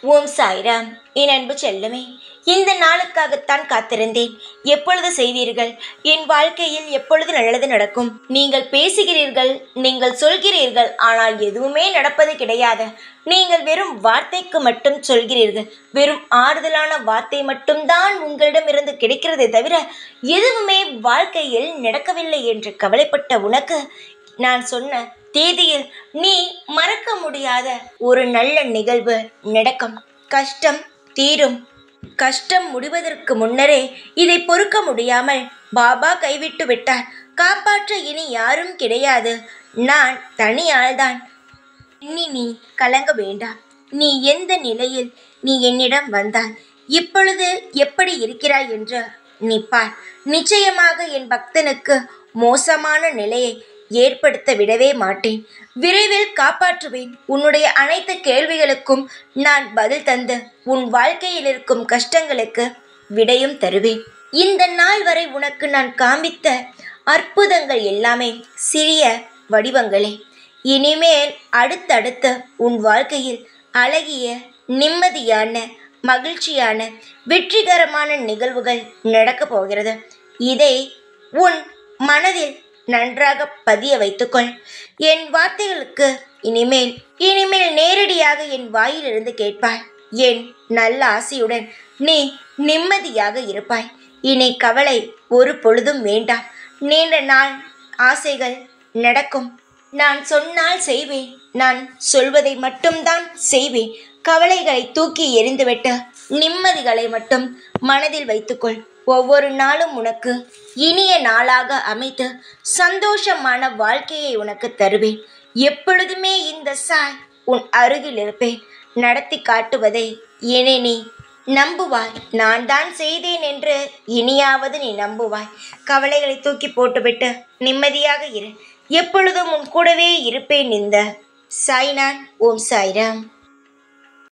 ஓம் சாய்ராம் என் அன்பு செல்லமே இந்த நாளுக்காகத்தான் காத்திருந்தேன் எப்பொழுது செய்வீர்கள் என் வாழ்க்கையில் எப்பொழுது நல்லது நடக்கும் நீங்கள் பேசுகிறீர்கள் நீங்கள் சொல்கிறீர்கள் ஆனால் எதுவுமே நடப்பது கிடையாது நீங்கள் வெறும் வார்த்தைக்கு மட்டும் சொல்கிறீர்கள் வெறும் ஆறுதலான வார்த்தை மட்டும்தான் உங்களிடமிருந்து கிடைக்கிறதே தவிர எதுவுமே வாழ்க்கையில் நடக்கவில்லை என்று கவலைப்பட்ட உனக்கு நான் சொன்ன தேதியில் நீ மறக்க முடியாத ஒரு நல்ல நிகழ்வு நடக்கும் கஷ்டம் தீரும் கஷ்டம் முடிவதற்கு முன்னரே இதை பொறுக்க முடியாமல் பாபா கைவிட்டு விட்டார் காப்பாற்ற இனி யாரும் கிடையாது நான் தனி ஆள்தான் இனி நீ கலங்க வேண்டாம் நீ எந்த நிலையில் நீ என்னிடம் வந்தாய் இப்பொழுது எப்படி இருக்கிறாய் என்று நீ பார் நிச்சயமாக என் பக்தனுக்கு மோசமான நிலையை ஏற்படுத்த விடவே மாட்டேன் விரைவில் காப்பாற்றுவேன் உன்னுடைய அனைத்து கேள்விகளுக்கும் நான் பதில் தந்து உன் வாழ்க்கையில் இருக்கும் கஷ்டங்களுக்கு விடையும் தருவேன் இந்த நாள் வரை உனக்கு நான் காண்பித்த அற்புதங்கள் எல்லாமே சிறிய வடிவங்களே இனிமேல் அடுத்தடுத்த உன் வாழ்க்கையில் அழகிய நிம்மதியான மகிழ்ச்சியான வெற்றிகரமான நிகழ்வுகள் நடக்கப் போகிறது இதை உன் மனதில் நன்றாக பதிய வைத்துக்கொள் என் வார்த்தைகளுக்கு இனிமேல் இனிமேல் நேரடியாக என் வாயிலிருந்து கேட்பாய் என் நல்ல ஆசையுடன் நீ நிம்மதியாக இருப்பாய் இனி கவலை ஒரு பொழுதும் வேண்டாம் நீண்ட நாள் ஆசைகள் நடக்கும் நான் சொன்னால் செய்வேன் நான் சொல்வதை மட்டும்தான் செய்வேன் கவலைகளை தூக்கி எறிந்துவிட்டு நிம்மதிகளை மட்டும் மனதில் வைத்துக்கொள் ஒவ்வொரு நாளும் உனக்கு இனிய நாளாக அமைத்து சந்தோஷமான வாழ்க்கையை உனக்கு தருவேன் எப்பொழுதுமே இந்த சாய் உன் அருகில் இருப்பேன் நடத்தி காட்டுவதை இனி நீ நம்புவாய் நான் தான் செய்தேன் என்று இனியாவது நீ நம்புவாய் கவலைகளை தூக்கி போட்டுவிட்டு நிம்மதியாக இரு எப்பொழுதும் உன் கூடவே இருப்பேன் இந்த சாய்நான் ஓம் சாய்ராம்